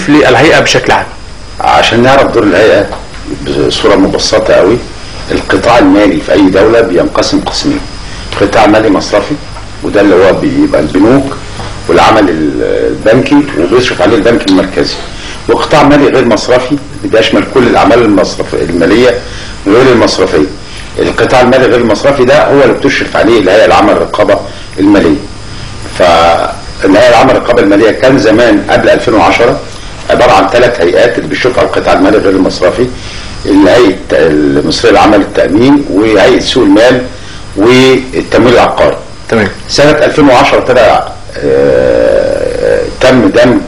التكليف للهيئه بشكل عام عشان نعرف دور الهيئه بصوره مبسطه قوي القطاع المالي في اي دوله بينقسم قسمين قطاع مالي مصرفي وده اللي هو بيبقى البنوك والعمل البنكي وبيصرف عليه البنك المركزي وقطاع مالي غير مصرفي بيشمل كل الاعمال المصرف الماليه غير المصرفيه القطاع المالي غير المصرفي ده هو اللي بتشرف عليه الهيئه العامه للرقابه الماليه فالهيئه العامه للرقابه الماليه كان زمان قبل 2010 عباره عن ثلاث هيئات اللي بيشرفوا على القطاع المالي غير المصرفي الهيئه المصريه للعمل التامين وهيئه سوق المال والتمويل العقاري تمام سنه 2010 طلع آه، تم دمج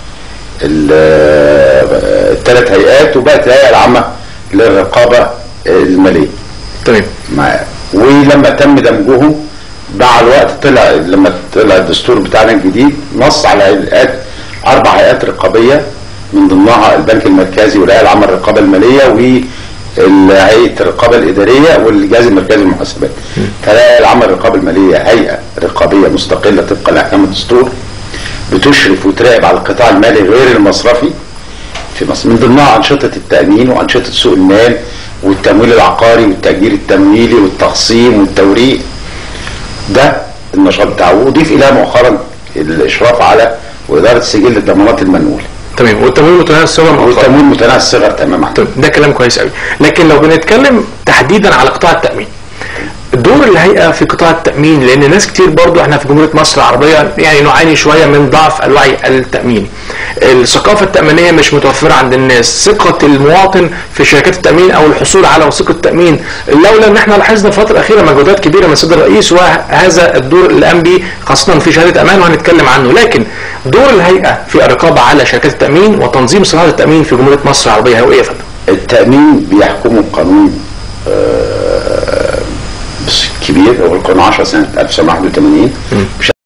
الثلاث هيئات وبقت الهيئه العامه للرقابه الماليه تمام مع ولما تم دمجهم مع الوقت طلع لما طلع الدستور بتاعنا الجديد نص على هيئات اربع هيئات رقابيه من ضمنها البنك المركزي والهيئه العامه للرقابه الماليه وهيئه الرقابه الاداريه والجهاز المركزي للمحاسبات. فالهيئه العامه للرقابه الماليه هيئه رقابيه مستقله طبقا لاحكام الدستور بتشرف وتراقب على القطاع المالي غير المصرفي في مصر من ضمنها أنشطة التأمين وأنشطة سوق المال والتمويل العقاري والتأجير التمويلي والتخصيم والتوريق ده النشاط بتاعه وأضيف إليها مؤخرا الإشراف على وإدارة سجل الضمانات المنقولة تمام والتمويل متناهي الصغر مؤخرا والتمويل متناهي الصغر تماما طيب ده كلام كويس قوي لكن لو بنتكلم تحديدا على قطاع التامين دور الهيئه في قطاع التامين لان ناس كتير برضو احنا في جمهوريه مصر العربيه يعني نعاني شويه من ضعف الوعي التاميني الثقافه التامينيه مش متوفره عند الناس ثقه المواطن في شركات التامين او الحصول على وثيقه تامين لولا ان احنا لاحظنا الفتره الاخيره مجهودات كبيره من السيد الرئيس وهذا الدور اللي قام به خاصه في شهاده امان وهنتكلم عنه لكن دور الهيئه في الرقابه على شركات التامين وتنظيم صناعه التامين في جمهوريه مصر العربيه هو ايه يا فندم؟ التأمين بيحكمه قانون آه، بس كبير هو القانون 10 سنة 1981